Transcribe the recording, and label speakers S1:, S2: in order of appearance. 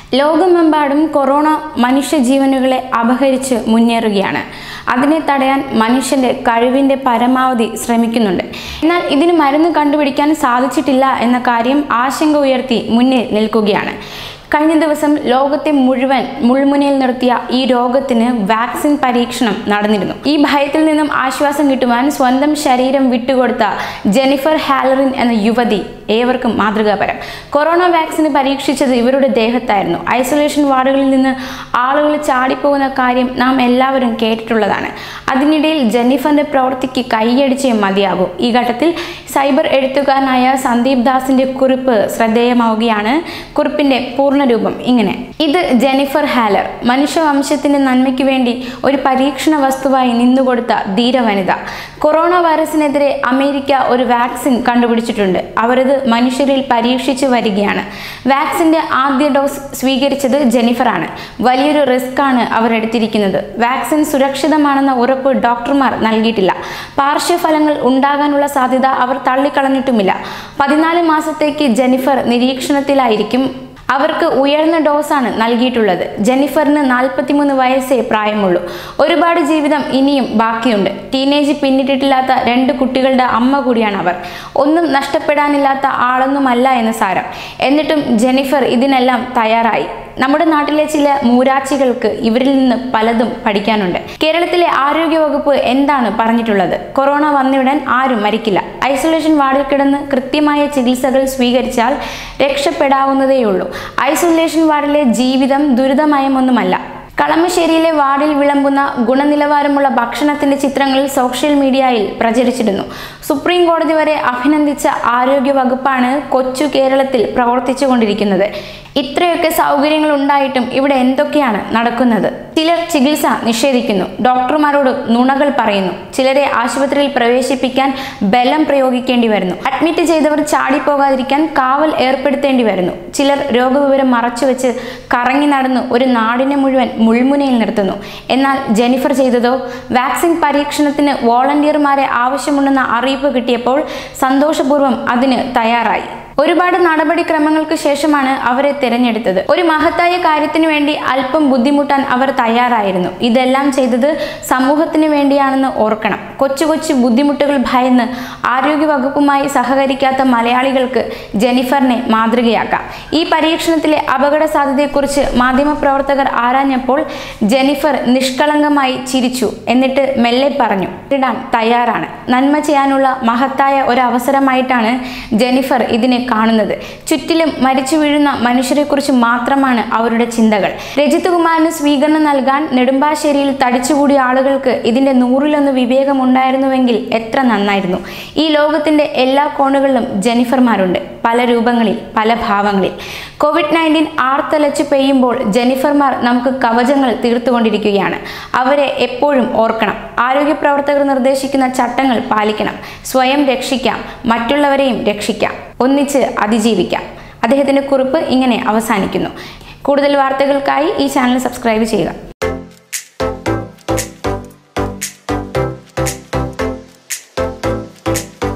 S1: ലോകമെമ്പാടും കൊറോണ മനുഷ്യജീവനുകളെ അപഹരിച്ച് മുന്നേറുകയാണ് അതിനെ തടയാൻ മനുഷ്യന്റെ കഴിവിന്റെ പരമാവധി ശ്രമിക്കുന്നുണ്ട് എന്നാൽ ഇതിന് മരുന്ന് കണ്ടുപിടിക്കാൻ സാധിച്ചിട്ടില്ല എന്ന കാര്യം ആശങ്ക ഉയർത്തി മുന്നിൽ നിൽക്കുകയാണ് കഴിഞ്ഞ ദിവസം ലോകത്തെ മുഴുവൻ മുൾമുനയിൽ നിർത്തിയ ഈ രോഗത്തിന് വാക്സിൻ പരീക്ഷണം നടന്നിരുന്നു ഈ ഭയത്തിൽ നിന്നും ആശ്വാസം കിട്ടുവാൻ സ്വന്തം ശരീരം വിട്ടുകൊടുത്ത ജെനിഫർ ഹാലറിൻ എന്ന യുവതി ഏവർക്കും മാതൃകാപരം കൊറോണ വാക്സിന് പരീക്ഷിച്ചത് ഇവരുടെ ദേഹത്തായിരുന്നു ഐസൊലേഷൻ വാർഡുകളിൽ നിന്ന് ആളുകൾ ചാടിപ്പോകുന്ന കാര്യം നാം എല്ലാവരും കേട്ടിട്ടുള്ളതാണ് അതിനിടയിൽ ജെന്നിഫറിന്റെ പ്രവൃത്തിക്ക് കൈയടിച്ചേ മതിയാകൂ ഈ ഘട്ടത്തിൽ സൈബർ എഴുത്തുകാരനായ സന്ദീപ് ദാസിന്റെ കുറിപ്പ് ശ്രദ്ധേയമാവുകയാണ് കുറിപ്പിന്റെ പൂർണ്ണരൂപം ഇങ്ങനെ ഇത് ജെനിഫർ ഹാലർ മനുഷ്യവംശത്തിന്റെ നന്മയ്ക്ക് വേണ്ടി ഒരു പരീക്ഷണ വസ്തുവായി നിന്നുകൊടുത്ത ധീരവനിത കൊറോണ വൈറസിനെതിരെ അമേരിക്ക ഒരു വാക്സിൻ കണ്ടുപിടിച്ചിട്ടുണ്ട് അവരത് മനുഷ്യരിൽ പരീക്ഷിച്ചു വരികയാണ് വാക്സിന്റെ ആദ്യ ഡോസ് സ്വീകരിച്ചത് ജെനിഫറാണ് വലിയൊരു റിസ്ക് ആണ് അവർ എടുത്തിരിക്കുന്നത് വാക്സിൻ സുരക്ഷിതമാണെന്ന ഉറപ്പ് ഡോക്ടർമാർ നൽകിയിട്ടില്ല പാർശ്വഫലങ്ങൾ ഉണ്ടാകാനുള്ള സാധ്യത അവർ തള്ളിക്കളഞ്ഞിട്ടുമില്ല പതിനാല് മാസത്തേക്ക് ജെനിഫർ നിരീക്ഷണത്തിലായിരിക്കും അവർക്ക് ഉയർന്ന ഡോസാണ് നൽകിയിട്ടുള്ളത് ജെന്നിഫറിന് നാൽപ്പത്തിമൂന്ന് വയസ്സേ പ്രായമുള്ളൂ ഒരുപാട് ജീവിതം ഇനിയും ബാക്കിയുണ്ട് ടീനേജ് പിന്നിട്ടിട്ടില്ലാത്ത രണ്ട് കുട്ടികളുടെ അമ്മ കൂടിയാണ് അവർ ഒന്നും നഷ്ടപ്പെടാനില്ലാത്ത ആളൊന്നുമല്ല എന്ന് സാരം എന്നിട്ടും ജെന്നിഫർ ഇതിനെല്ലാം തയ്യാറായി നമ്മുടെ നാട്ടിലെ ചില മൂരാച്ചികൾക്ക് ഇവരിൽ നിന്ന് പലതും പഠിക്കാനുണ്ട് കേരളത്തിലെ ആരോഗ്യവകുപ്പ് എന്താണ് പറഞ്ഞിട്ടുള്ളത് കൊറോണ വന്നയുടൻ ആരും മരിക്കില്ല ഐസൊലേഷൻ വാർഡിൽ കിടന്ന് കൃത്യമായ ചികിത്സകൾ സ്വീകരിച്ചാൽ രക്ഷപ്പെടാവുന്നതേയുള്ളൂ ഐസൊലേഷൻ വാർഡിലെ ജീവിതം ദുരിതമയമൊന്നുമല്ല കളമശ്ശേരിയിലെ വാർഡിൽ വിളമ്പുന്ന ഗുണനിലവാരമുള്ള ഭക്ഷണത്തിന്റെ ചിത്രങ്ങൾ സോഷ്യൽ മീഡിയയിൽ പ്രചരിച്ചിരുന്നു സുപ്രീം കോടതി വരെ അഭിനന്ദിച്ച ആരോഗ്യ വകുപ്പാണ് കൊച്ചു കേരളത്തിൽ പ്രവർത്തിച്ചു കൊണ്ടിരിക്കുന്നത് ഇത്രയൊക്കെ സൗകര്യങ്ങൾ ഉണ്ടായിട്ടും ഇവിടെ എന്തൊക്കെയാണ് നടക്കുന്നത് ചിലർ ചികിത്സ നിഷേധിക്കുന്നു ഡോക്ടർമാരോട് നുണകൾ പറയുന്നു ചിലരെ ആശുപത്രിയിൽ പ്രവേശിപ്പിക്കാൻ ബലം പ്രയോഗിക്കേണ്ടി വരുന്നു അഡ്മിറ്റ് ചെയ്തവർ ചാടിപ്പോകാതിരിക്കാൻ കാവൽ ഏർപ്പെടുത്തേണ്ടി വരുന്നു ചിലർ രോഗവിവരം മറച്ചുവെച്ച് കറങ്ങി നടന്ന് ഒരു നാടിനെ മുഴുവൻ മുൾമുനയിൽ നിർത്തുന്നു എന്നാൽ ജെനിഫർ ചെയ്തതോ വാക്സിൻ പരീക്ഷണത്തിന് വോളണ്ടിയർമാരെ ആവശ്യമുണ്ടെന്ന അറിയിപ്പ് കിട്ടിയപ്പോൾ സന്തോഷപൂർവ്വം അതിന് തയ്യാറായി ഒരുപാട് നടപടിക്രമങ്ങൾക്ക് ശേഷമാണ് അവരെ തിരഞ്ഞെടുത്തത് ഒരു മഹത്തായ കാര്യത്തിനു വേണ്ടി അല്പം ബുദ്ധിമുട്ടാൻ അവർ തയ്യാറായിരുന്നു ഇതെല്ലാം ചെയ്തത് സമൂഹത്തിന് വേണ്ടിയാണെന്ന് ഓർക്കണം കൊച്ചു കൊച്ചു ബുദ്ധിമുട്ടുകൾ ഭയന്ന് ആരോഗ്യവകുപ്പുമായി സഹകരിക്കാത്ത മലയാളികൾക്ക് ജെനിഫറിനെ മാതൃകയാക്കാം ഈ പരീക്ഷണത്തിലെ അപകട സാധ്യതയെക്കുറിച്ച് മാധ്യമപ്രവർത്തകർ ആരാഞ്ഞപ്പോൾ ജെനിഫർ നിഷ്കളങ്കമായി ചിരിച്ചു എന്നിട്ട് മെല്ലെ പറഞ്ഞു ഇടാൻ തയ്യാറാണ് നന്മ ചെയ്യാനുള്ള മഹത്തായ ഒരു അവസരമായിട്ടാണ് ജെനിഫർ ഇതിനെ കാണുന്നത് ചുറ്റിലും മരിച്ചു വീഴുന്ന മനുഷ്യരെക്കുറിച്ച് മാത്രമാണ് അവരുടെ ചിന്തകൾ രജിത് കുമാറിന് സ്വീകരണം നൽകാൻ നെടുമ്പാശ്ശേരിയിൽ തടിച്ചുകൂടിയ ആളുകൾക്ക് ഇതിന്റെ നൂറിലൊന്ന് വിവേകമുണ്ടായിരുന്നുവെങ്കിൽ എത്ര നന്നായിരുന്നു ഈ ലോകത്തിന്റെ എല്ലാ കോണുകളിലും ജെനിഫർമാരുണ്ട് പല രൂപങ്ങളിൽ പല ഭാവങ്ങളിൽ കോവിഡ് നയൻറ്റീൻ ആർത്തലച്ച് പെയ്യുമ്പോൾ ജെനിഫർമാർ നമുക്ക് കവചങ്ങൾ തീർത്തുകൊണ്ടിരിക്കുകയാണ് അവരെ എപ്പോഴും ഓർക്കണം ആരോഗ്യ പ്രവർത്തകർ നിർദ്ദേശിക്കുന്ന ചട്ടങ്ങൾ പാലിക്കണം സ്വയം രക്ഷിക്കാം മറ്റുള്ളവരെയും രക്ഷിക്കാം ഒന്നിച്ച് അതിജീവിക്കാം അദ്ദേഹത്തിൻ്റെ കുറിപ്പ് ഇങ്ങനെ അവസാനിക്കുന്നു കൂടുതൽ വാർത്തകൾക്കായി ഈ ചാനൽ സബ്സ്ക്രൈബ് ചെയ്യുക